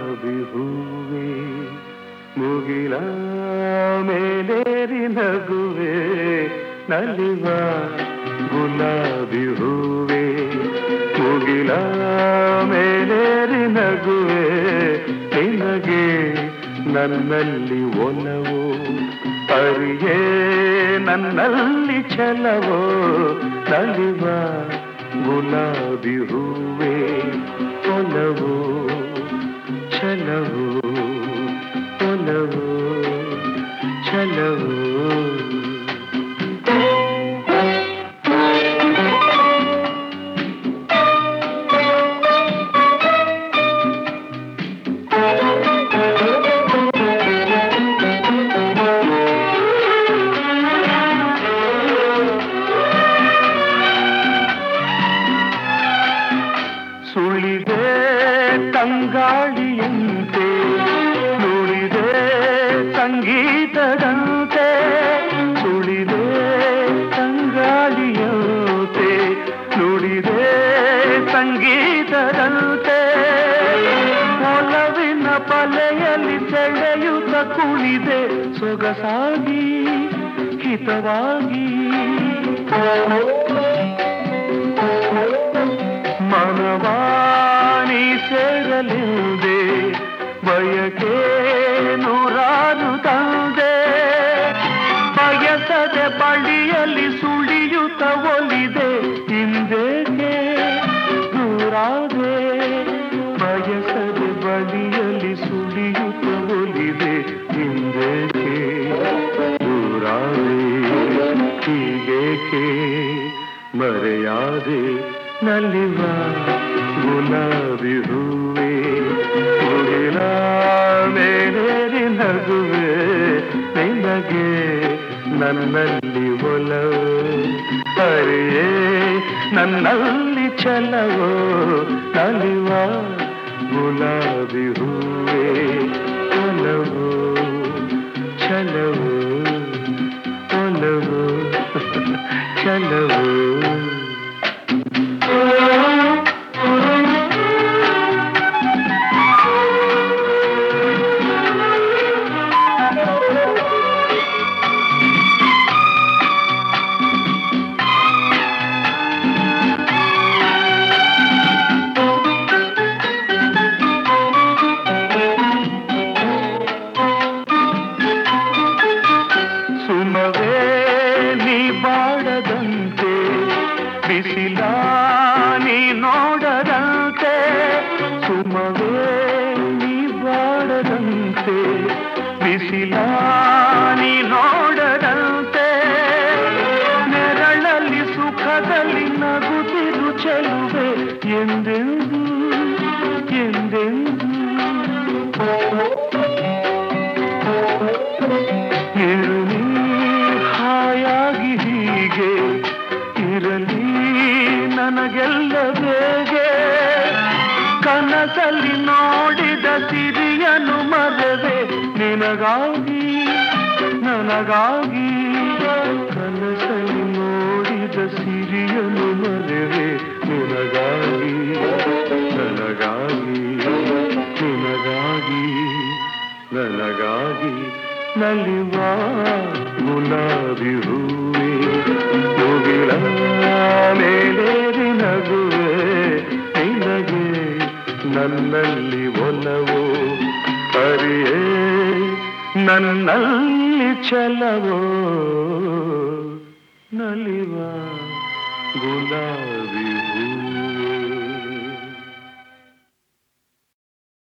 ಗುಲಾಬಿ ಹೂವೆ ಮುಗಿಲ ಮೇಲೇರಿ ನಗುವೆ ನಲಿವ ಗುಲಾಬಿ ಹೂವೆ ಮುಗಿಲ ಮೇಲೇರಿ ನಗುವೆ ನಿನಗೆ ನನ್ನಲ್ಲಿ ಒಲವು ಅರಿಯೇ ನನ್ನಲ್ಲಿ ಛಲವೋ ನಲಿವ ಗುಲಾಬಿ ಹೂವೆ ಒಲವು ಛಲವು ಒಲವು ಛಲವು ಸುಳಿದೆ ತಂಗಾಳಿಯಂತೆ ನುಡಿದೆ ಸಂಗೀತದಂತೆ ಸುಳಿದೆ ತಂಗಾಳಿಯಂತೆ ನುಡಿದೆ ಸಂಗೀತದಂತೆ ಒಲವಿನ ಬಲೆಯಲ್ಲಿ ಸೆಳೆಯುತ್ತ ಕುಣಿದೆ ಸೊಗಸಾಗಿ ಹಿತವಾಗಿ ಮನವಾಣಿ ಸೇರಲಿಂದೆ ಬಯಕೆ ನೂರಾರು ತಂದೆ ಬಯಸದೆ ಬಳಿಯಲ್ಲಿ ಸುಳಿಯುತ್ತ ಒಲಿದೆ ಹಿಂದೇಕೆ ದೂರಾದೆ ಬಯಸದೆ ಬಳಿಯಲ್ಲಿ ಸುಳಿಯುತ್ತ ಒಲಿದೆ ಹಿಂದೇಕೆ ದೂರಾದೆ ಹೀಗೇಕೆ ಮರೆಯಾದೆ ನಲಿವ ಗುಲಾಬಿ ಹೂವೆ ಮುಗಿಲ ಮೇಲೇರಿ ನಗುವೆ ನಿನಗೆ ನನ್ನಲ್ಲಿ ಒಲವು ಅರಿಯೇ ನನ್ನಲ್ಲಿ ಛಲವೋ ನಲಿವ ಗುಲಾಬಿ ಹೂವೆ ಒಲವು ಛಲವು ಒಲವು ಛಲವು ಸುಮವೇ ನೀ ಬಾಡದಂತೆ ಬಿಸಿಲ ನೀ ನೋಡದಂತೆ ಸುಮವೇ ನೀ ಬಾಡದಂತೆ ಬಿಸಿಲ ನೀ ನೋಡದಂತೆ ನೆರಳಲ್ಲಿ ಸುಖದಲ್ಲಿ ನಗುತ್ತಿರು ಚೆಲುವೆ ಎಂದೆಂದು ಎಂದೆಂದು ಇರಲಿ ಹಾಯಾಗಿ ಹೀಗೆ ಇರಲಿ ನನಗೆಲ್ಲ ಬೇಗೆ ಕನಸಲ್ಲಿ ನೋಡಿದ ಸಿರಿಯನು ಮರವೆ ನಿನಗಾಗಿ ನನಗಾಗಿ ಕನಸಲ್ಲಿ ನೋಡಿದ ಸಿರಿಯನು ಮರವೆ ನಿನಗಾಗಿ ನನಗಾಗಿ ನಿನಗಾಗಿ ನನಗಾಗಿ ನಲಿವ ಗುಲಾಬಿ ಹೂವೆ ಮುಗಿಲ ಮೇಲೇರಿ ನಗುವೆ ನಿನಗೆ ನನ್ನಲ್ಲಿ ಒಲವು ಅರಿಯೇ ನನ್ನಲ್ಲಿ ಛಲವೋ ನಲಿವ ಗುಲಾಬಿ ಹೂ